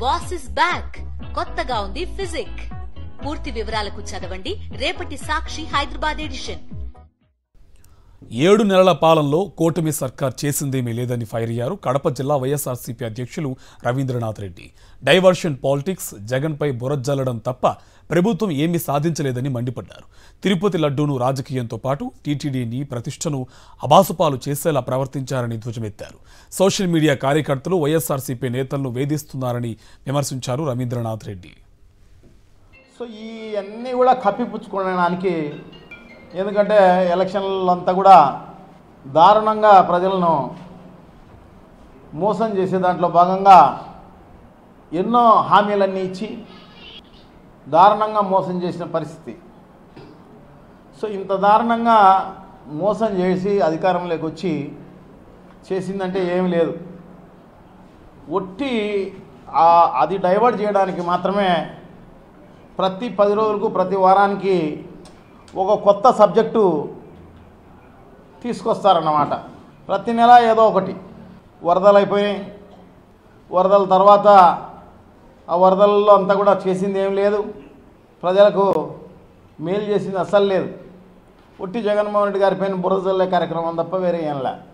boss is back కొత్తగా ఉంది physique పూర్తి వివరాలకు చదవండి రేపటి సాక్షి హైదరాబాద్ ఎడిషన్ ఏడు నెలల పాలనలో కూటమి సర్కార్ చేసిందేమీ లేదని ఫైర్ అయ్యారు కడప జిల్లా వైఎస్ఆర్సీపీ అధ్యక్షులు రవీంద్రనాథ్ రెడ్డి డైవర్షన్ పాలిటిక్స్ జగన్పై బురజల్లడం తప్ప ప్రభుత్వం ఏమీ సాధించలేదని మండిపడ్డారు తిరుపతి లడ్డూను రాజకీయంతో పాటు టీటీడీని ప్రతిష్టను అబాసుపాలు చేసేలా ప్రవర్తించారని ధ్వజమెత్తారు సోషల్ మీడియా కార్యకర్తలు వైఎస్ఆర్సీపీ నేతలను వేధిస్తున్నారని విమర్శించారు రవీంద్రనాథ్ రెడ్డి సో ఈ అన్నీ కూడా కప్పిపుచ్చుకోవడానికి ఎందుకంటే ఎలక్షన్లంతా కూడా దారుణంగా ప్రజలను మోసం చేసే దాంట్లో భాగంగా ఎన్నో హామీలన్నీ ఇచ్చి దారుణంగా మోసం చేసిన పరిస్థితి సో ఇంత దారుణంగా మోసం చేసి అధికారంలోకి వచ్చి చేసిందంటే ఏం లేదు ఒట్టి ఆ- అది డైవర్ట్ చేయడానికి మాత్రమే ప్రతి పది రోజులకు ప్రతి వారానికి ఒక కొత్త సబ్జెక్టు తీసుకొస్తారన్నమాట ప్రతి నెల ఏదో ఒకటి వరదలు అయిపోయినాయి వరదల తర్వాత ఆ వరదల్లో అంతా కూడా చేసింది ఏం లేదు ప్రజలకు మేలు చేసింది అస్సలు లేదు ఒట్టి జగన్మోహన్ రెడ్డి గారి పైన బురద జల్లే కార్యక్రమం తప్ప వేరే ఏం లే